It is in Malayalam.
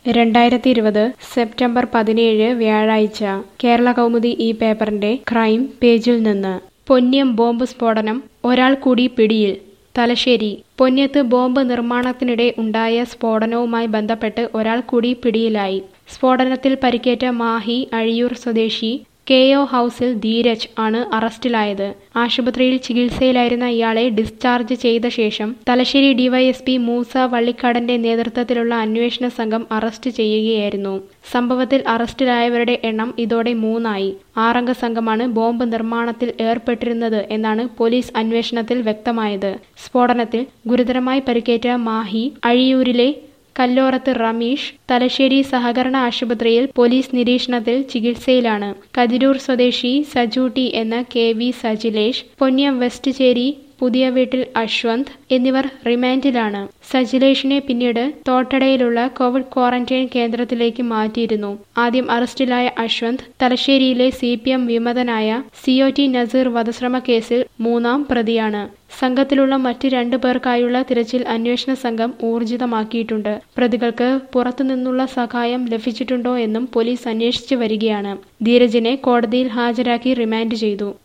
രണ്ടായിരത്തി ഇരുപത് സെപ്റ്റംബർ പതിനേഴ് വ്യാഴാഴ്ച കേരള കൗമുദി ഈ പേപ്പറിന്റെ ക്രൈം പേജിൽ നിന്ന് പൊന്ന്യം ബോംബ് സ്ഫോടനം ഒരാൾ കൂടി പിടിയിൽ തലശ്ശേരി പൊന്ന്യത്ത് ബോംബ് നിർമ്മാണത്തിനിടെ ഉണ്ടായ സ്ഫോടനവുമായി ബന്ധപ്പെട്ട് ഒരാൾ കൂടി പിടിയിലായി സ്ഫോടനത്തിൽ പരിക്കേറ്റ മാഹി അഴിയൂർ സ്വദേശി കെ ഒ ഹൗസിൽ ധീരജ് ആണ് അറസ്റ്റിലായത് ആശുപത്രിയിൽ ചികിത്സയിലായിരുന്ന ഇയാളെ ഡിസ്ചാർജ് ചെയ്ത ശേഷം തലശ്ശേരി ഡിവൈഎസ്പി മൂസ വള്ളിക്കാടന്റെ നേതൃത്വത്തിലുള്ള അന്വേഷണ സംഘം അറസ്റ്റ് ചെയ്യുകയായിരുന്നു സംഭവത്തിൽ അറസ്റ്റിലായവരുടെ എണ്ണം ഇതോടെ മൂന്നായി ആറംഗ സംഘമാണ് ബോംബ് നിർമ്മാണത്തിൽ ഏർപ്പെട്ടിരുന്നത് എന്നാണ് പോലീസ് അന്വേഷണത്തിൽ വ്യക്തമായത് സ്ഫോടനത്തിൽ ഗുരുതരമായി പരിക്കേറ്റ മാഹി അഴിയൂരിലെ കല്ലോറത്ത് റമീഷ് തലശ്ശേരി സഹകരണ ആശുപത്രിയിൽ പോലീസ് നിരീക്ഷണത്തിൽ ചികിത്സയിലാണ് കതിരൂർ സ്വദേശി സജൂട്ടി എന്ന K V Sajilesh Ponnyam west ചേരി പുതിയ വീട്ടിൽ അശ്വന്ത് എന്നിവർ റിമാൻഡിലാണ് സജിലേഷിനെ പിന്നീട് തോട്ടടയിലുള്ള കോവിഡ് ക്വാറന്റൈൻ കേന്ദ്രത്തിലേക്ക് മാറ്റിയിരുന്നു ആദ്യം അറസ്റ്റിലായ അശ്വന്ത് തലശ്ശേരിയിലെ സി പി എം വിമതനായ സിഒ ടി നസീർ വധശ്രമ കേസിൽ മൂന്നാം പ്രതിയാണ് സംഘത്തിലുള്ള മറ്റ് രണ്ടു പേർക്കായുള്ള തിരച്ചിൽ അന്വേഷണ സംഘം ഊർജിതമാക്കിയിട്ടുണ്ട് പ്രതികൾക്ക് പുറത്തുനിന്നുള്ള സഹായം ലഭിച്ചിട്ടുണ്ടോ എന്നും പോലീസ് അന്വേഷിച്ചു വരികയാണ് ധീരജിനെ കോടതിയിൽ ഹാജരാക്കി റിമാൻഡ് ചെയ്തു